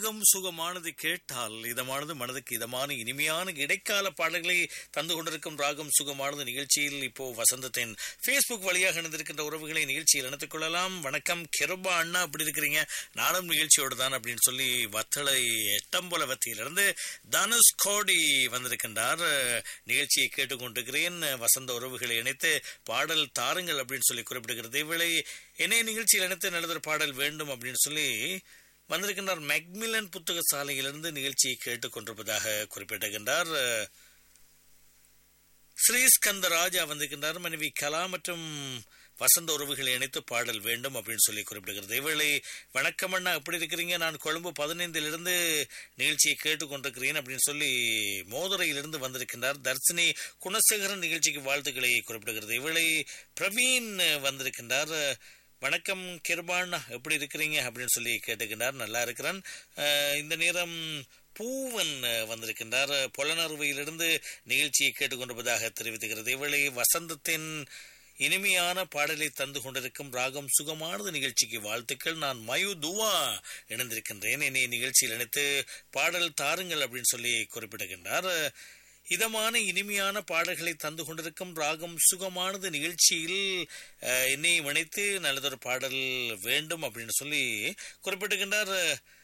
ராகம் சுகமானது கேட்டால் இதமானது மனதுக்கு இதமான இனிமையான இடைக்கால பாடல்களை தந்து கொண்டிருக்கும் ராகம் சுகமானது நிகழ்ச்சியில் இப்போ வசந்தத்தின் ஃபேஸ்புக் வழியாக இணைந்திருக்கின்ற உறவுகளை நிகழ்ச்சியில் இணைத்துக் கொள்ளலாம் வணக்கம் கிருபா அண்ணா அப்படி இருக்கிறீங்க நானும் நிகழ்ச்சியோடு தான் அப்படின்னு சொல்லி வத்தளை எட்டம்புலவத்தியிலிருந்து தனுஷ் கோடி வந்திருக்கின்றார் நிகழ்ச்சியை கேட்டுக்கொண்டிருக்கிறேன் வசந்த உறவுகளை இணைத்து பாடல் தாருங்கள் அப்படின்னு சொல்லி குறிப்பிடுகிறது இவளை என்னைய நிகழ்ச்சியில் இணைத்து நல்லதொரு பாடல் வேண்டும் அப்படின்னு சொல்லி வந்திருக்கின்றார் மெக்மிலன் புத்தக சாலையிலிருந்து நிகழ்ச்சியை கேட்டுக் கொண்டிருப்பதாக குறிப்பிட்டிருக்கின்றார் ஸ்ரீஸ்கந்த ராஜா வந்திருக்கின்றார் மனைவி கலா மற்றும் வசந்த உறவுகளை இணைத்து பாடல் வேண்டும் அப்படின்னு சொல்லி குறிப்பிடுகிறது இவளை வணக்கம் அண்ணா எப்படி இருக்கிறீங்க நான் கொழும்பு பதினைந்திலிருந்து நிகழ்ச்சியை கேட்டுக்கொண்டிருக்கிறேன் அப்படின்னு சொல்லி மோதுரையிலிருந்து வந்திருக்கின்றார் தர்சினி குணசேகரன் நிகழ்ச்சிக்கு வாழ்த்துக்களை குறிப்பிடுகிறது இவளை பிரவீன் வந்திருக்கின்றார் வணக்கம் கிருபான் எப்படி இருக்கிறீங்க அப்படின்னு சொல்லி கேட்டுக்கின்றார் நல்லா இருக்கிறான் இந்த நேரம் பூவன் வந்திருக்கின்றார் புலனறுவையிலிருந்து நிகழ்ச்சியை கேட்டுக்கொண்டிருப்பதாக தெரிவித்துகிறது இவளை வசந்தத்தின் இனிமையான பாடலை தந்து கொண்டிருக்கும் ராகம் சுகமானது நிகழ்ச்சிக்கு வாழ்த்துக்கள் நான் மயு துவா இணைந்திருக்கின்றேன் என்னை நிகழ்ச்சியில் இணைத்து பாடல் தாருங்கள் அப்படின்னு சொல்லி குறிப்பிடுகின்றார் இதமான இனிமையான பாடல்களை தந்து கொண்டிருக்கும் ராகம் சுகமானது நிகழ்ச்சியில் என்னை இணைத்து நல்லதொரு பாடல் வேண்டும் அப்படின்னு சொல்லி குறிப்பிட்டுகின்றார்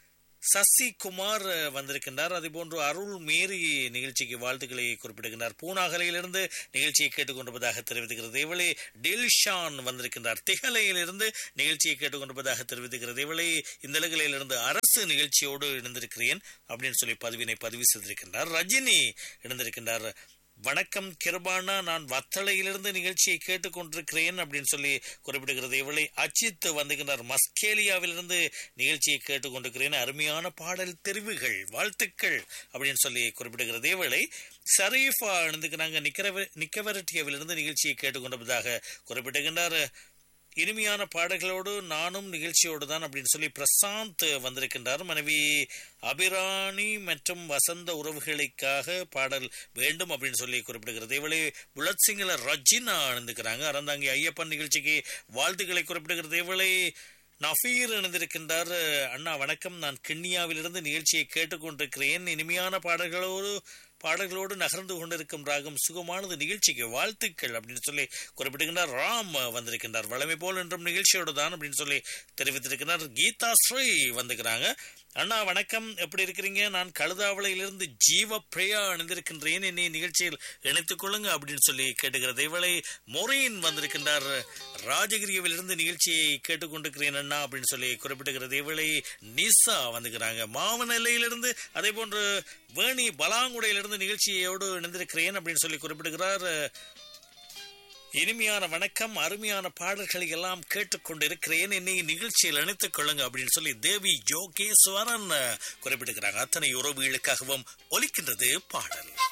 சசி குமார் வந்திருக்கின்றார் அதே போன்று அருள் மேரி நிகழ்ச்சிக்கு வாழ்த்துக்களை குறிப்பிடுகின்றார் பூனாகலையிலிருந்து நிகழ்ச்சியை கேட்டுக்கொண்டிருப்பதாக தெரிவித்துகிறது இவளை டில்ஷான் வந்திருக்கின்றார் திகலையிலிருந்து நிகழ்ச்சியை கேட்டுக்கொண்டிருப்பதாக தெரிவித்துகிறது இவளை இந்த இலகலையிலிருந்து அரசு நிகழ்ச்சியோடு இணைந்திருக்கிறேன் அப்படின்னு சொல்லி பதிவினை பதிவு செய்திருக்கின்றார் ரஜினி இணைந்திருக்கின்றார் வணக்கம் கிருபானா நான் வத்தளையிலிருந்து நிகழ்ச்சியை கேட்டுக்கொண்டிருக்கிறேன் அப்படின்னு சொல்லி குறிப்பிடுகிறது இவளை அஜித் வந்துகின்றார் மஸ்கேலியாவிலிருந்து நிகழ்ச்சியை கேட்டுக்கொண்டிருக்கிறேன் அருமையான பாடல் தெரிவுகள் வாழ்த்துக்கள் அப்படின்னு சொல்லி குறிப்பிடுகிறது இவளை ஷரீஃபா இணைந்துக்கிறாங்க நிக்கவ நிக்கவரட்டியாவிலிருந்து நிகழ்ச்சியை கேட்டுக்கொண்டிருப்பதாக குறிப்பிடுகின்றார் இனிமையான பாடல்களோடு நானும் நிகழ்ச்சியோடு தான் அப்படின்னு சொல்லி பிரசாந்த் வந்திருக்கின்றார் மனைவி அபிராணி மற்றும் வசந்த உறவுகளுக்காக பாடல் வேண்டும் அப்படின்னு சொல்லி குறிப்பிடுகிறது இவளை புலத் சிங்கில ரஜினா அணிந்துக்கிறாங்க அறந்தாங்கி ஐயப்பன் நிகழ்ச்சிக்கு வாழ்த்துக்களை குறிப்பிடுகிறது இவளை நஃபீர் இணைந்திருக்கின்றார் அண்ணா வணக்கம் நான் கிண்ணியாவிலிருந்து நிகழ்ச்சியை கேட்டுக்கொண்டிருக்கிறேன் இனிமையான பாடல்களோடு பாடல்களோடு நகர்ந்து கொண்டிருக்கும் ராகம் சுகமானது நிகழ்ச்சிக்கு வாழ்த்துக்கள் அப்படின்னு சொல்லி குறிப்பிடுகின்றார் ராம் வந்திருக்கின்றார் வளமை போல் என்றும் நிகழ்ச்சியோடு தான் அப்படின்னு சொல்லி தெரிவித்திருக்கிறார் கீதா ஸ்ரீ வந்துக்கிறாங்க அண்ணா வணக்கம் எப்படி இருக்கிறீங்க நான் கழுதாவளையிலிருந்து ஜீவ பிரியா அணிந்திருக்கின்றேன் என்னை நிகழ்ச்சியில் இணைத்துக் கொள்ளுங்க அப்படின்னு சொல்லி கேட்டுக்கிறது இவளை மொரீன் வந்திருக்கின்றார் ராஜகிரியவிலிருந்து நிகழ்ச்சியை கேட்டுக்கொண்டிருக்கிறேன் அண்ணா அப்படின்னு சொல்லி குறிப்பிட்டுகிறது இவளை நிசா வந்துக்கிறாங்க மாவனல்லையிலிருந்து அதே போன்று வேணி பலாங்குடையிலிருந்து நிகழ்ச்சியோடு இணைந்திருக்கிறேன் அப்படின்னு சொல்லி குறிப்பிடுகிறார் இனிமையான வணக்கம் அருமையான பாடல்களை எல்லாம் கேட்டுக்கொண்டிருக்கிறேன் என்னை நிகழ்ச்சியில் இணைத்துக் கொள்ளுங்க அப்படின்னு சொல்லி தேவி யோகேஸ்வரன் குறிப்பிட்டிருக்கிறாங்க அத்தனை உறவுகளுக்காகவும் ஒலிக்கின்றது பாடல்